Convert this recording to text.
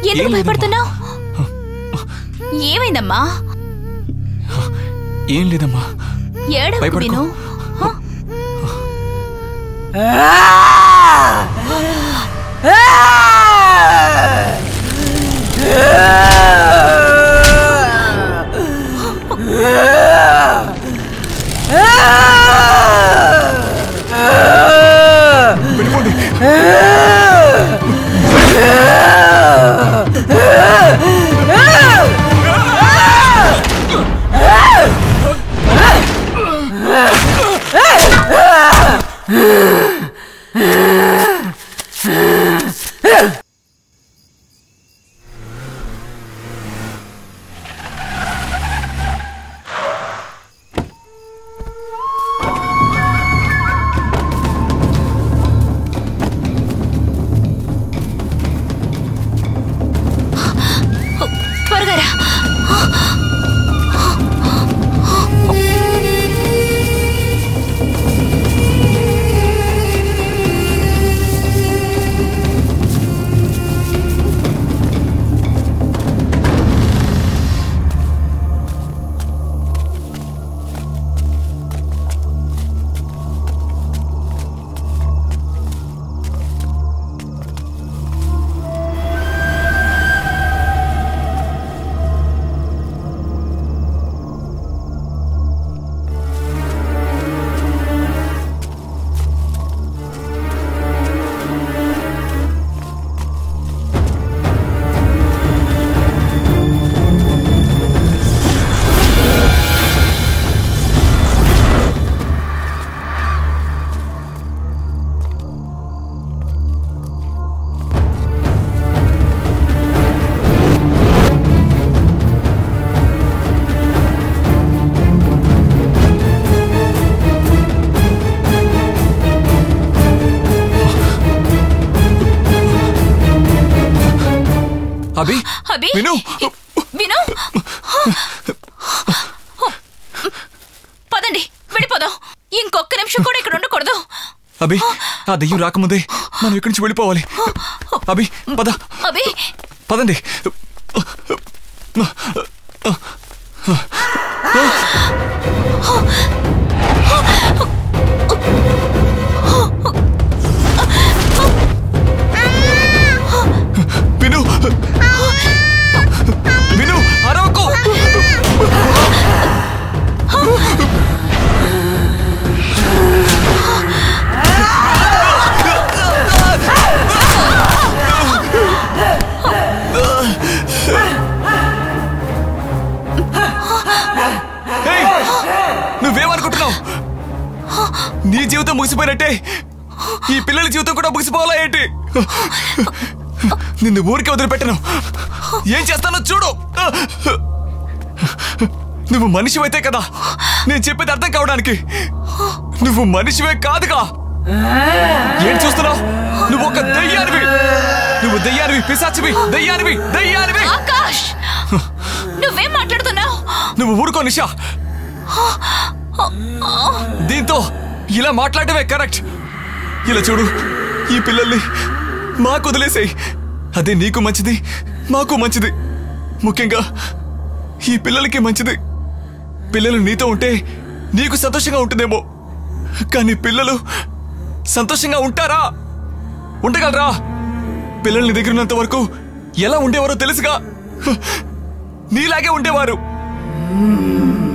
ఎందుకు ఏం లేదమ్మా. భయపడుతున్నావు ఏమైందమ్మా ఏం లేదమ్మా ఏడవకు భయపడకు. విను హ? వెళ్ళిపోండి త్వరగా రా అభి అభి విను విను పదండి వెళ్ళిపోదాం ఇంకొక్క నిమిషం కూడా ఇక్కడ ఉండకూడదు అభి ఆ దెయ్యం రాకముందే మనం ఇక్కడి నుంచి వెళ్ళిపోవాలి అభి పద అభి పదండి విను విను అరవకు ఏయ్! నువ్వేమనుకుంటున్నావు నీ జీవితం ముగిసిపోయినట్టే ఈ పిల్లల జీవితం కూడా ముగిసిపోవాలా ఏంటి నిన్ను ఊరికే వదిలిపెట్టను ఏం చేస్తానో చూడు నువ్వు మనిషివైతే కదా నేను చెప్పేది అర్థం కావడానికి నువ్వు మనిషివే కాదుగా ఏం చూస్తున్నావు నువ్వు ఒక దెయ్యానివి నువ్వు దెయ్యానివి పిశాచివి దెయ్యానివి దెయ్యానివి ఆకాష్ నువ్వేం మాట్లాడుతున్నావు నువ్వు ఊరుకో నిషా దీంతో ఇలా మాట్లాడటమే కరెక్ట్ ఇలా చూడు ఈ పిల్లల్ని మాకు వదిలేసాయి అదే నీకు మంచిది మాకు మంచిది ముఖ్యంగా ఈ పిల్లలకి మంచిది పిల్లలు నీతో ఉంటే నీకు సంతోషంగా ఉంటుందేమో కానీ పిల్లలు సంతోషంగా ఉంటారా ఉండగలరా పిల్లల్ని దగ్గర ఉన్నంత వరకు ఎలా ఉండేవారో తెలుసుగా నీలాగే ఉండేవారు